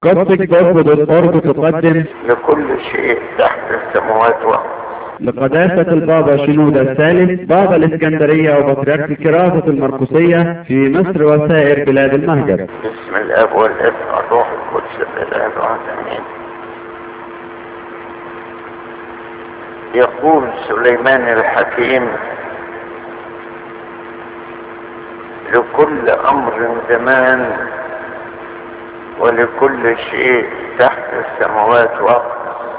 قصدك برضه بالقرب تقدم لكل شيء تحت السماوات وقت لقداسة البابا شنودة الثالث بابا الإسكندرية وبطريرك كراسة المرقسية في مصر وسائر بلاد المهجر بسم الاب والابن والروح القدس الاله الواحد امين يقول سليمان الحكيم لكل امر زمان ولكل شيء تحت السماوات وقت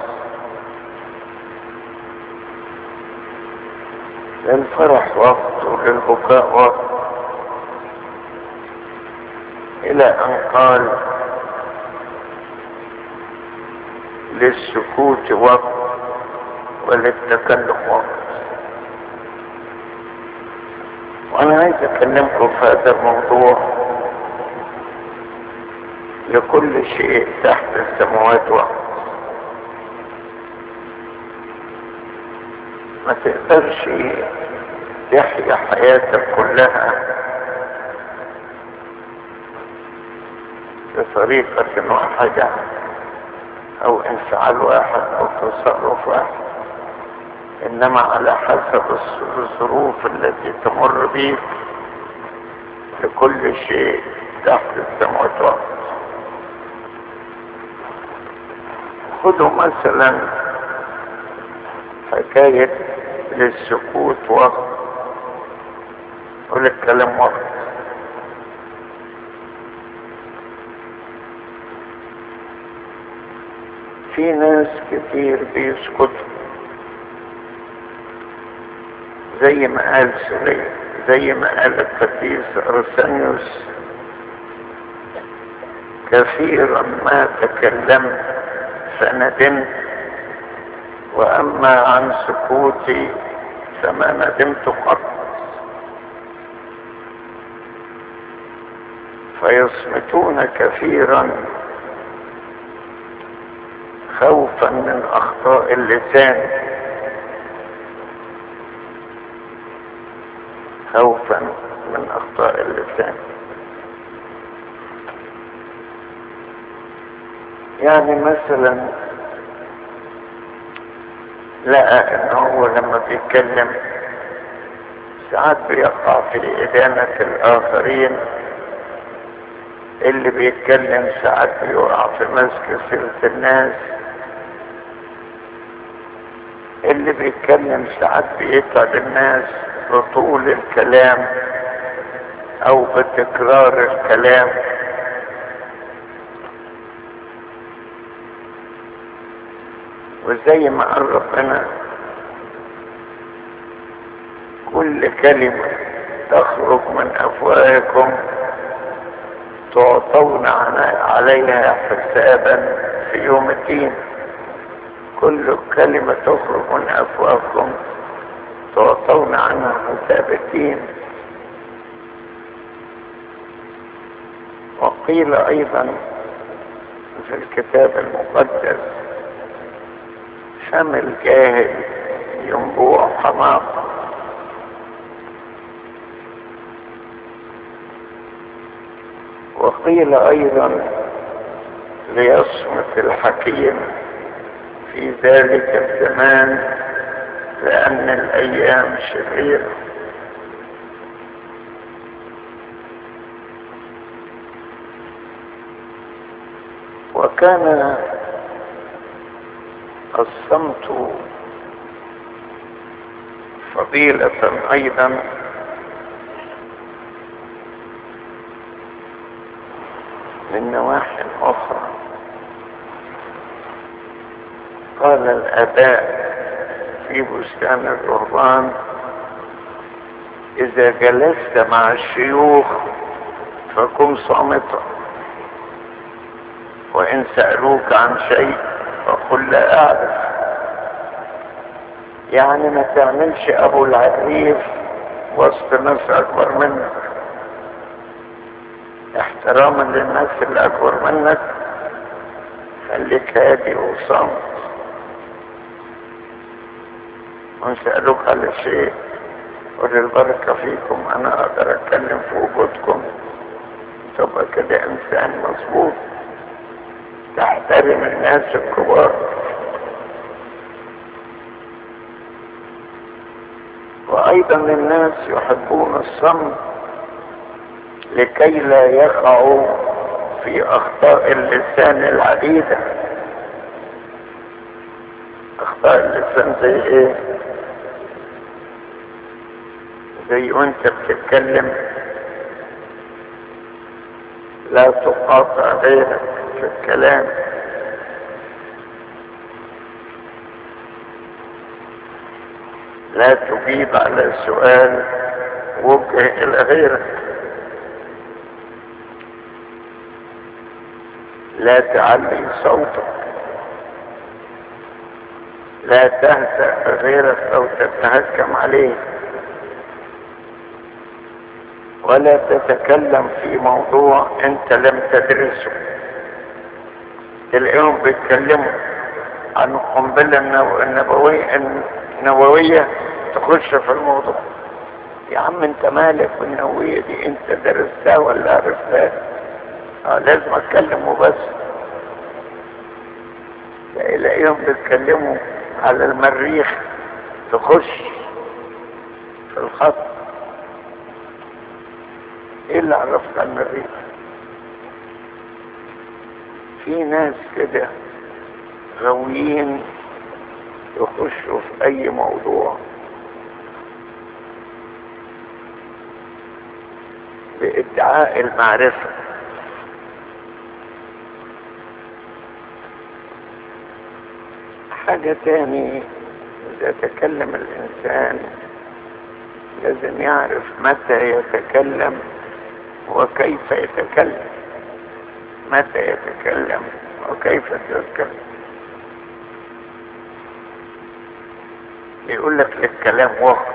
للفرح وقت وللبكاء وقت الى ان قال للسكوت وقت وللتكلم وقت وانا عايز اكلمكم في هذا الموضوع لكل شيء تحت السماوات وقت ما تقدرش تحيا حياتك كلها بطريقة واحدة او انفعال واحد او تصرف واحد انما على حسب الظروف التي تمر بيك لكل شيء تحت السماوات وقت خذوا مثلا حكاية للسكوت وقت وللكلام وقت في ناس كتير بيسكتوا زي ما قال سليم زي ما قال القديس ارسانيوس كثيرا ما تكلمت فندمت واما عن سكوتي فما ندمت قط فيصمتون كثيرا خوفا من اخطاء اللسان خوفا من اخطاء اللسان يعني مثلا لقى ان هو لما بيتكلم ساعات بيقع في ادانة الاخرين اللي بيتكلم ساعات بيقع في مسك سيرة الناس اللي بيتكلم ساعات بيتعب الناس بطول الكلام او بتكرار الكلام وزي ما قال ربنا كل كلمة تخرج من أفواهكم تعطون عليها حسابا في يوم الدين كل كلمة تخرج من أفواهكم تعطون عنها حساب الدين وقيل أيضا في الكتاب المقدس فم الجاهل ينبوع حماقة وقيل أيضا ليصمت الحكيم في ذلك الزمان لأن الأيام شريرة وكان الصمت فضيلة أيضا من نواحي أخرى قال الآباء في بستان الرهبان إذا جلست مع الشيوخ فكن صامتا وإن سألوك عن شيء فقل لا أعرف يعني ما تعملش أبو العريف وسط ناس أكبر منك احتراما للناس اللي أكبر منك خليك هادي وصامت وإن سألوك على شيء قل البركة فيكم أنا أقدر أتكلم في وجودكم تبقى كده إنسان مظبوط تحترم الناس الكبار وايضا الناس يحبون الصمت لكي لا يقعوا في اخطاء اللسان العديدة اخطاء اللسان زي ايه زي وانت بتتكلم لا تقاطع غيرك في الكلام لا تجيب على سؤال وجه الى غيرك لا تعلي صوتك لا تهزأ غيرك او تتهكم عليه ولا تتكلم في موضوع انت لم تدرسه تلاقيهم بيتكلموا عن القنبلة النووية النووية تخش في الموضوع يا عم انت مالك بالنووية دي انت درستها ولا عرفتها اه لازم اتكلم وبس تلاقيهم بيتكلموا على المريخ تخش في الخط ايه اللي عرفت عن المريخ في ناس كده غاويين يخشوا في اي موضوع بادعاء المعرفة حاجة تاني اذا تكلم الانسان لازم يعرف متى يتكلم وكيف يتكلم متى يتكلم وكيف يتكلم يقول لك للكلام وقت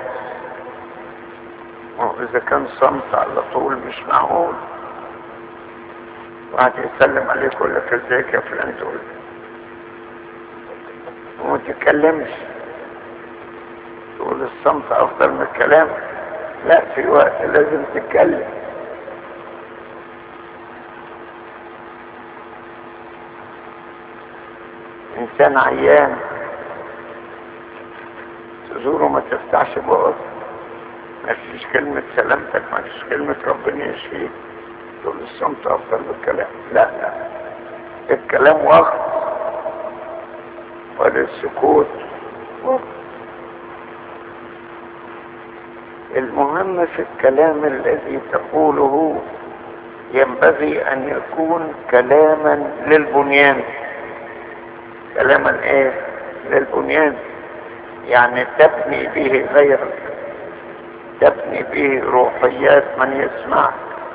واذا كان صمت على طول مش معقول واحد يسلم عليك يقول لك ازيك يا فلان تقول وما تتكلمش تقول الصمت افضل من الكلام لا في وقت لازم تتكلم انسان عيان تزوره ما تفتحش بقك ما فيش كلمة سلامتك ما فيش كلمة ربنا يشفيك تقول الصمت افضل من الكلام لا لا الكلام وقت وللسكوت وقت المهم في الكلام الذي تقوله ينبغي ان يكون كلاما للبنيان كلاما ايه للبنيان يعني تبني به غيرك تبني به روحيات من يسمعك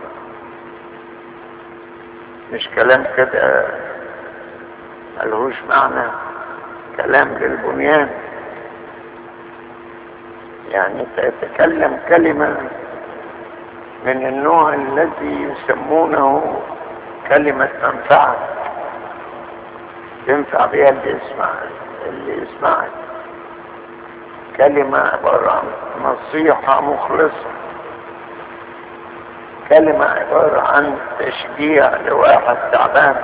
مش كلام كده ملهوش معنى كلام للبنيان يعني تتكلم كلمة من النوع الذي يسمونه كلمة منفعة ينفع بها اللي يسمع اللي يسمعك كلمة عبارة عن نصيحة مخلصة كلمة عبارة عن تشجيع لواحد تعبان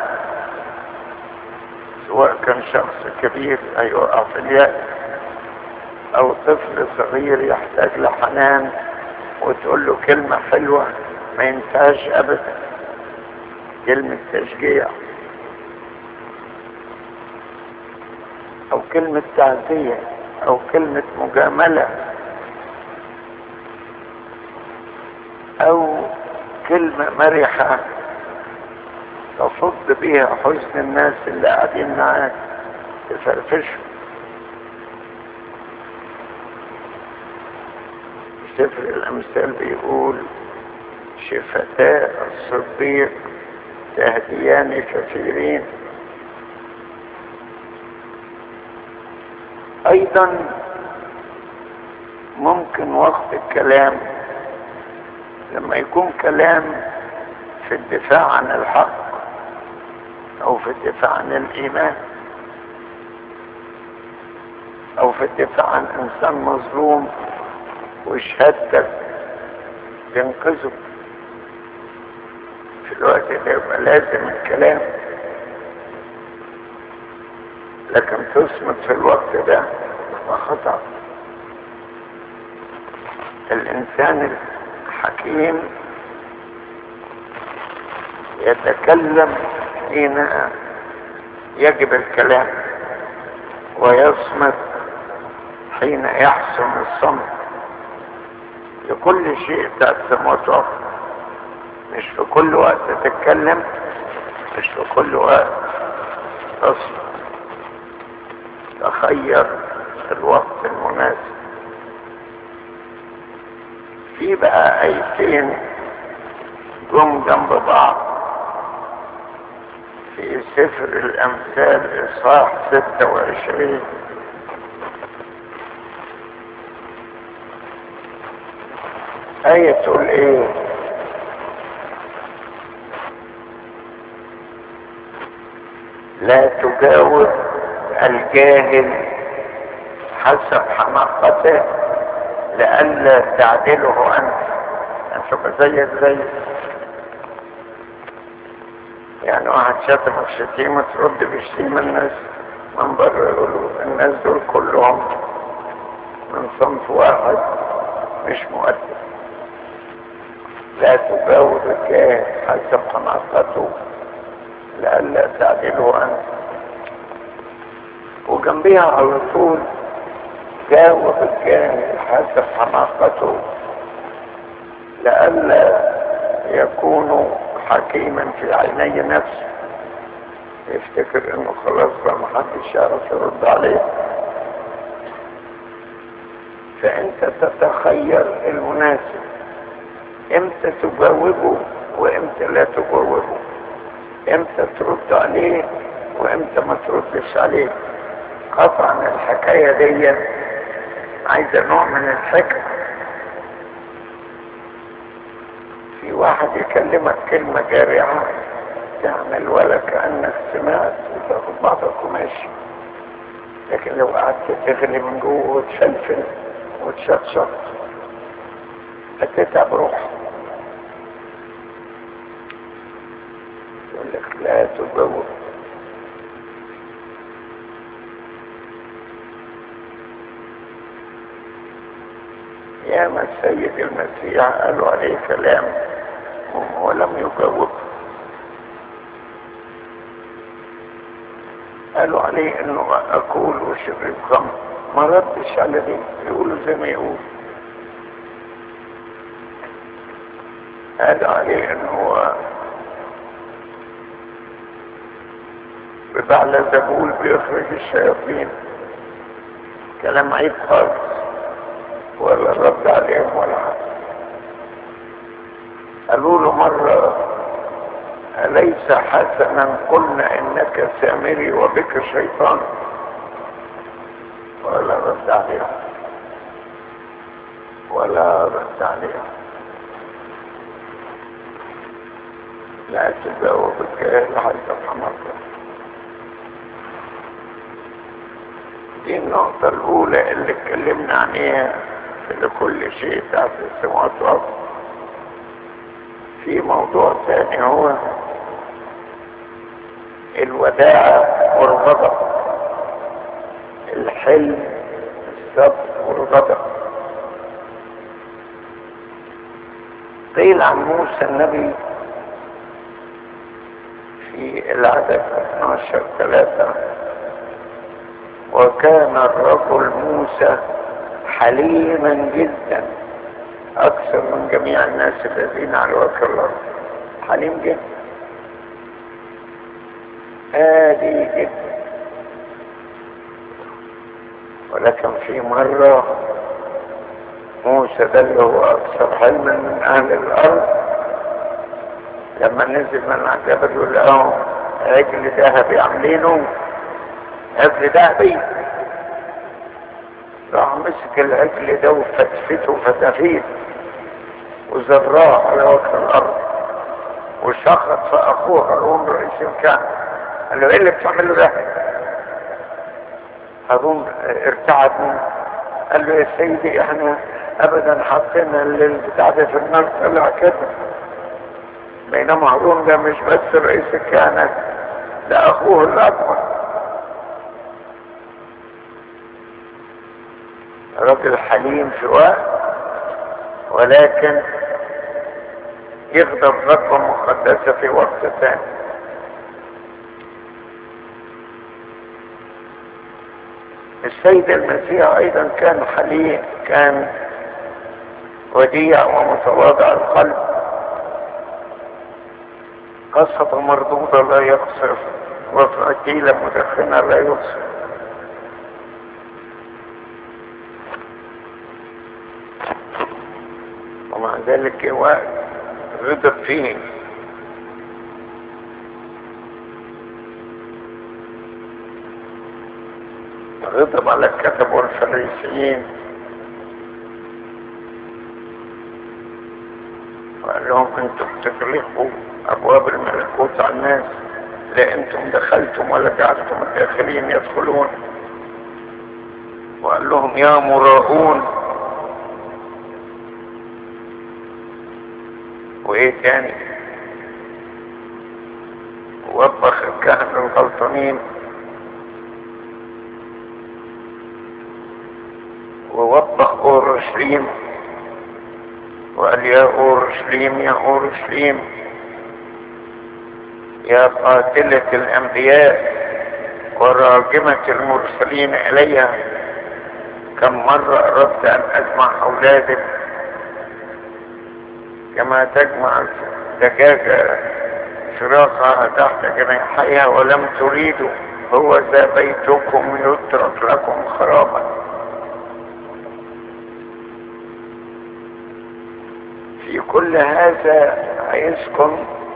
سواء كان شخص كبير هيقع في اليأس او طفل صغير يحتاج لحنان وتقول له كلمة حلوة ما ينفعش ابدا كلمة تشجيع او كلمة تعزية او كلمة مجاملة او كلمة مرحة تفض بيها حزن الناس اللي قاعدين معاك تفرفشهم سفر الامثال بيقول شفتاء الصديق تهديان كثيرين ايضا ممكن وقت الكلام لما يكون كلام في الدفاع عن الحق او في الدفاع عن الايمان او في الدفاع عن انسان مظلوم وشهادتك تنقذه في الوقت ده يبقى لازم الكلام لكن تصمت في الوقت ده خطأ الإنسان الحكيم يتكلم حين يجب الكلام ويصمت حين يحسن الصمت لكل شيء تقسم وتقف مش في كل وقت تتكلم مش في كل وقت تصمت تخير الوقت المناسب في بقى ايتين جم جنب بعض في سفر الامثال اصحاح 26 آية تقول ايه لا تجاوز الجاهل حسب حماقته لئلا تعدله انت انت زيك زي يعني واحد شتمك شتيمة ترد بشتيمة الناس من بره يقولوا الناس دول كلهم من صنف واحد مش مؤدب لا تجاوز الجاهل حسب حماقته لئلا تعدله انت وجنبيها على طول جاوب الجاهل حسب حماقته لئلا يكون حكيما في عيني نفسه يفتكر انه خلاص بقى محدش يعرف يرد عليه فانت تتخير المناسب امتى تجاوبه وامتى لا تجاوبه امتى ترد عليه وامتى ما تردش عليه قطعا الحكاية دي عايزة نوع من الحكمة في واحد يكلمك كلمة جارعة تعمل ولا كأنك سمعت وتاخد بعضك وماشي لكن لو قعدت تغلي من جوه وتفلفل وتشطشط هتتعب روحك يقول لك لا تجوز يا ما السيد المسيح قالوا عليه كلام ولم يجاوب قالوا عليه انه اكل وشرب خمر ما ردش على دي يقولوا زي ما يقول قالوا عليه انه هو ببعلى زبول بيخرج الشياطين كلام عيب خالص ولا رد عليهم ولا حاجة قالوا له مرة أليس حسنا قلنا إنك سامري وبك شيطان ولا رد عليهم ولا رد عليهم لا تجاوب الجاهل حتى حمرته دي النقطة الأولى اللي اتكلمنا عنيها لكل شيء تحت السماوات والأرض في موضوع ثاني هو الوداعة والغضب الحلم الصبر والغضب قيل عن موسى النبي في العدد 12 ثلاثة وكان الرجل موسى حليما جدا اكثر من جميع الناس الذين على وجه الارض حليم جدا هادي جدا ولكن في مرة موسى ده اللي هو اكثر حلما من اهل الارض لما نزل من على الجبل يقول له عجل ذهبي عاملينه عجل ذهبي راح مسك العجل ده وفتفته فتافيت وزراه على وجه الارض وشخط في اخوه هارون رئيس الكهنة قال له ايه اللي بتعمله ده؟ هارون ارتعد منه قال له يا سيدي احنا ابدا حطينا البتاع ده في النار طلع كده بينما هارون ده مش بس رئيس الكهنة ده اخوه الاكبر راجل حليم في وقت ولكن يغضب غضبة مقدسة في وقت ثاني السيد المسيح ايضا كان حليم كان وديع ومتواضع القلب قصة مردودة لا يقصر وفتيلة مدخنة لا يقصر ومع ذلك وقت غضب فيه غضب على الكتب والفريسيين وقال لهم انتم بتغلقوا ابواب الملكوت على الناس لا انتم دخلتم ولا جعلتم الداخلين يدخلون وقال لهم يا مراؤون وايه تاني ووبخ الكهنة الغلطانين ووبخ اورشليم وقال يا اورشليم يا اورشليم يا قاتلة الانبياء وراجمة المرسلين اليها كم مرة اردت ان اجمع اولادك كما تجمع دجاجة فراقها تحت جناحيها ولم تريدوا هو ذا بيتكم يترك لكم خرابا في كل هذا عايزكم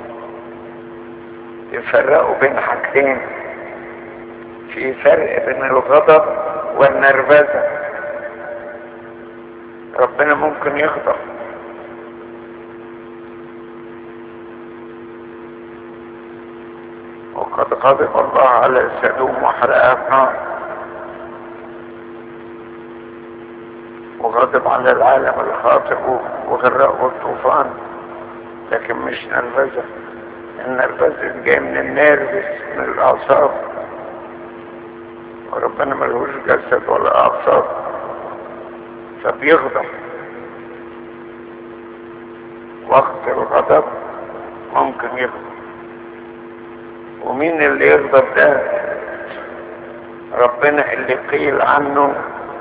تفرقوا بين حاجتين في فرق بين الغضب والنرفزة ربنا ممكن يغضب وقد غضب الله على سدوم وحرقها بنار وغضب على العالم الخاطئ وغرقه الطوفان لكن مش نرفزة النرفزة جاي من النرفز من الأعصاب وربنا ملهوش جسد ولا أعصاب فبيغضب وقت الغضب ممكن يغضب ومين اللي يغضب ده ربنا اللي قيل عنه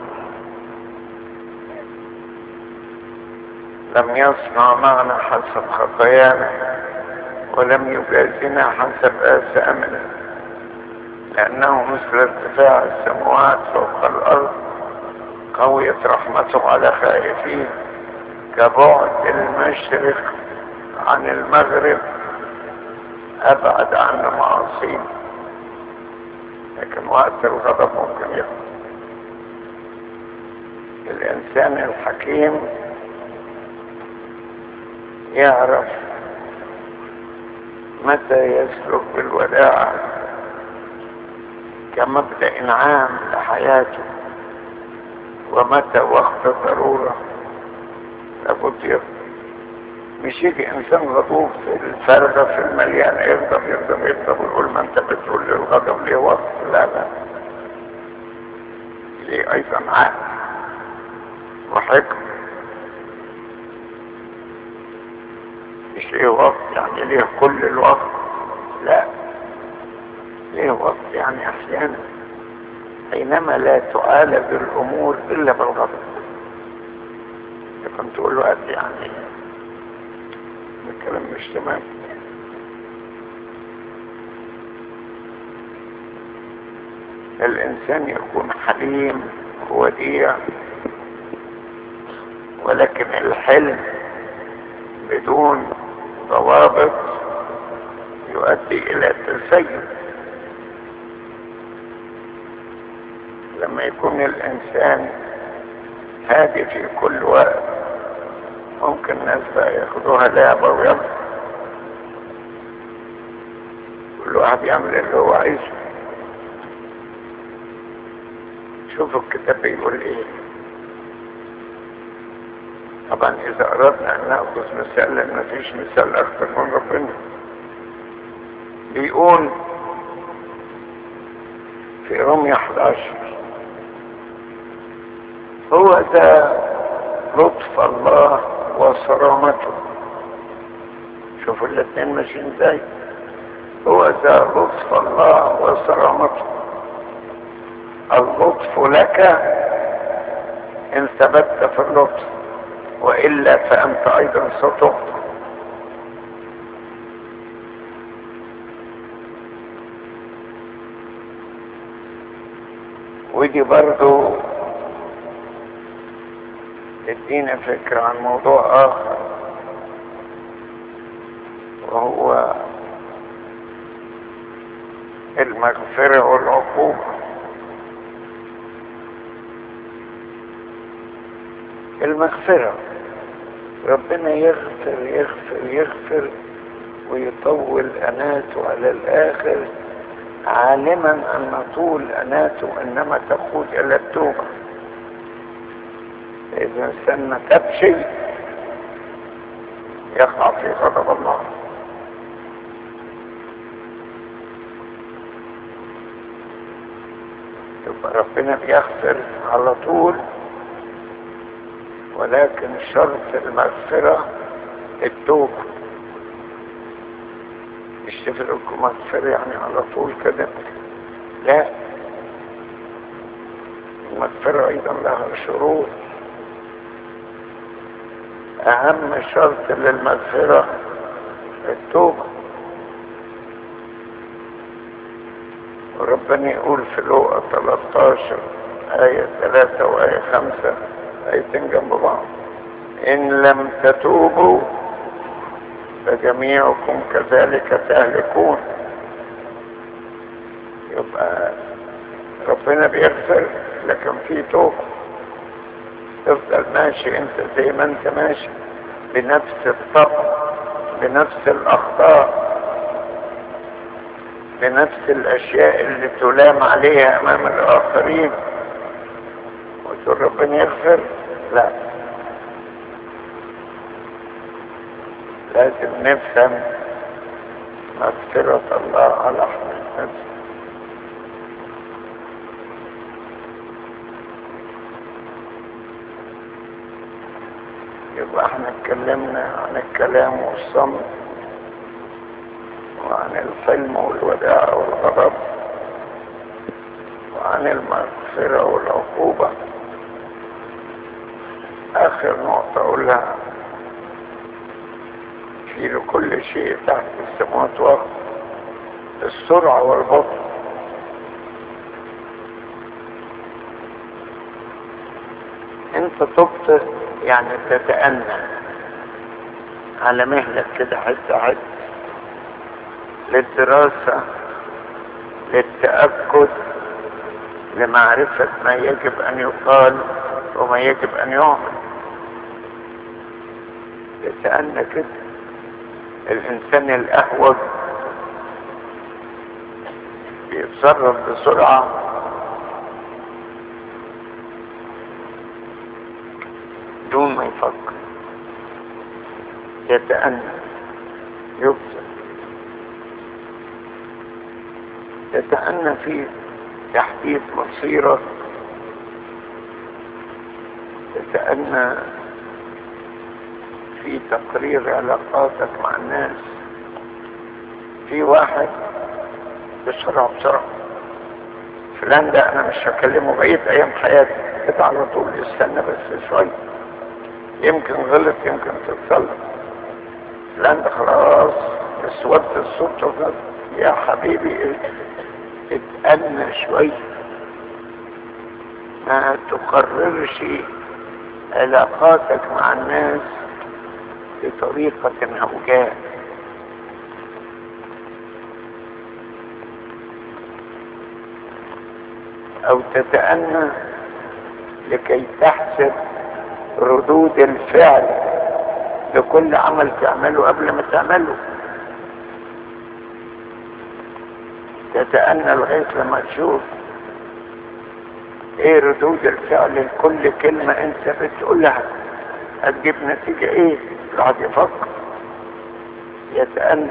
لم يصنع معنا حسب خطايانا ولم يجازنا حسب آثامنا لأنه مثل ارتفاع السماوات فوق الأرض قويت رحمته على خائفين كبعد المشرق عن المغرب أبعد عن معاصيه لكن وقت الغضب ممكن يغضب الإنسان الحكيم يعرف متى يسلك بالوداع كمبدأ عام لحياته ومتى وقت ضرورة لابد يغضب مش يجي انسان غضوب في الفارغة في المليان يغضب يغضب يغضب ويقول ما انت بتقول لي الغضب ليه وقت لا لا ليه ايضا عقل وحكم مش ليه وقت يعني ليه كل الوقت لا ليه وقت يعني احيانا حينما لا تعالج الامور الا بالغضب لكن تقول له قد يعني الكلام مش تمام الانسان يكون حليم وديع ولكن الحلم بدون ضوابط يؤدي الى التسيب لما يكون الانسان هادي في كل وقت ممكن الناس بقى ياخدوها لعبة ويلا كل واحد يعمل اللي هو عايزه شوفوا الكتاب بيقول ايه طبعا اذا اردنا ان ناخذ مثال لان مفيش مثال اكثر من ربنا بيقول في رمية 11 هو ذا لطف الله وصرامته شوفوا الاثنين ماشيين ازاي هو ذا لطف الله وصرامته اللطف لك ان ثبت في اللطف والا فانت ايضا ستخطئ ودي برضو تدينا فكرة عن موضوع آخر وهو المغفرة والعقوبة المغفرة ربنا يغفر يغفر يغفر ويطول أناته على الآخر عالما أن طول أناته إنما تقود إلى التوبة إذا الإنسان ما تاب شيء يقع في غضب الله يبقى ربنا بيغفر على طول ولكن شرط المغفرة التوبة مش تفرقكم مغفرة يعني على طول كده لا المغفرة أيضا لها شروط أهم شرط للمغفرة التوبة وربنا يقول في لوقا 13 آية 3 وآية 5 آيتين جنب بعض إن لم تتوبوا فجميعكم كذلك تهلكون يبقى ربنا بيغفر لكن في توبة تفضل ماشي انت زي ما انت ماشي بنفس الطبع بنفس الاخطاء بنفس الاشياء اللي تلام عليها امام الاخرين وتقول ربنا يغفر لا لازم نفهم مغفرة الله على حقيقته يبقى احنا اتكلمنا عن الكلام والصمت وعن الحلم والوداع والغضب وعن المغفرة والعقوبة آخر نقطة أقولها في لكل شيء تحت السماوات والأرض السرعة والبطء انت تبطئ يعني تتأنى على مهلك كده حتة حتة للدراسة للتأكد لمعرفة ما يجب أن يقال وما يجب أن يعمل تتأنى كده الإنسان الأهوج بيتصرف بسرعة دون ما يفكر يتأنى يبصر يتأنى في تحديد مصيرك يتأنى في تقرير علاقاتك مع الناس في واحد بسرعة بسرعة فلان ده انا مش هكلمه بقية ايام حياتي كده على طول استنى بس شوية يمكن غلط يمكن تتصلح فلان ده خلاص اسود الصوت وغلط يا حبيبي اتأنى شوية ما تقررش علاقاتك مع الناس بطريقة هوجاء او تتأنى لكي تحسب ردود الفعل لكل عمل تعمله قبل ما تعمله تتأنى لغاية لما تشوف ايه ردود الفعل لكل كلمة انت بتقولها هتجيب نتيجة ايه الواحد يفكر يتأنى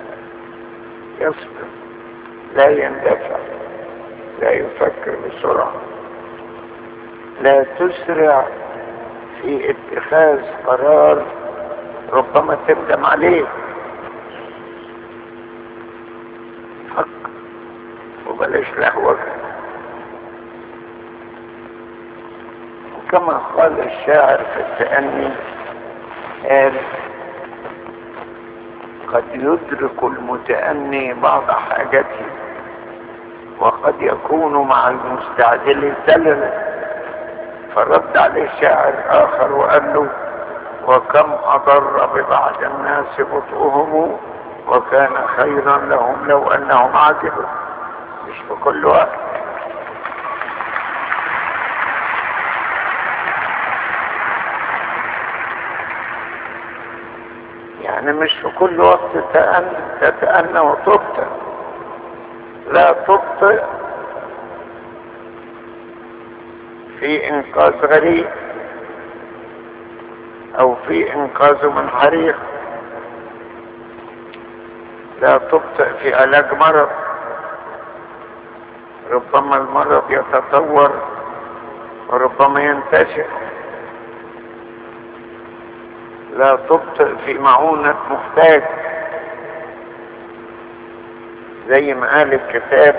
يصبر لا يندفع لا يفكر بسرعة لا تسرع في اتخاذ قرار ربما تندم عليه فكر وبلاش لهوك وكما قال الشاعر في التأني قال قد يدرك المتأني بعض حاجته وقد يكون مع المستعجل زللا فرد عليه شاعر آخر وقال له وكم أضر ببعض الناس بطئهم وكان خيرا لهم لو أنهم عجبوا مش في كل وقت يعني مش في كل وقت تتأنى, تتأنى وتبطئ لا تبطئ في انقاذ غريب او في انقاذه من حريق لا تبطئ في علاج مرض ربما المرض يتطور وربما ينتشر لا تبطئ في معونة محتاج زي ما قال الكتاب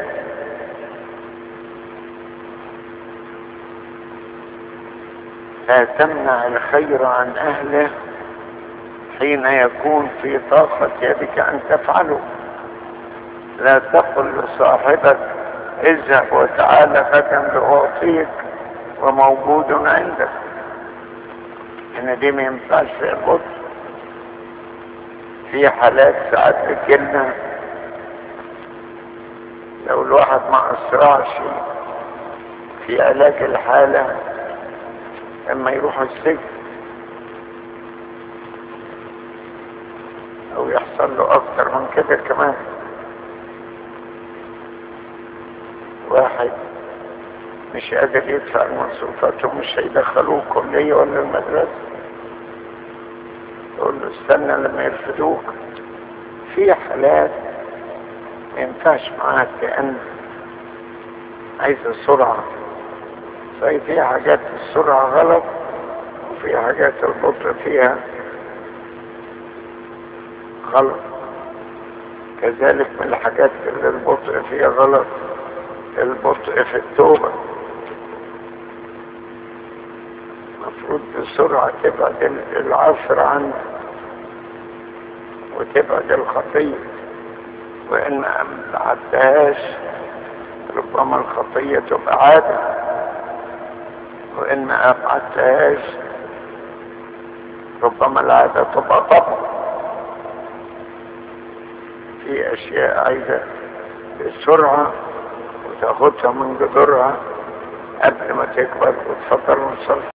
لا تمنع الخير عن اهله حين يكون في طاقة يدك ان تفعله لا تقل لصاحبك اذهب وتعالى غدا لأعطيك وموجود عندك ان دي ما ينفعش في البطء في حالات ساعات بتجيلنا لو الواحد ما اسرعش في علاج الحالة اما يروح السجن او يحصل له اكتر من كده كمان واحد مش قادر يدفع المصروفات ومش هيدخلوه كلية ولا المدرسة يقول له استنى لما يرفدوك في حالات ما ينفعش معاك لأن عايزة سرعة صحيح في حاجات السرعة غلط وفي حاجات البطء فيها غلط كذلك من الحاجات اللي البطء فيها غلط البطء في التوبة المفروض بسرعة تبعد العصر عنك وتبعد الخطية وإن ما عدهاش ربما الخطية تبقى عادة وإن ما أبعدتهاش ربما العادة تبقى طبع في أشياء عايزة بسرعة وتاخدها من جذورها قبل ما تكبر وتفضل ونصلي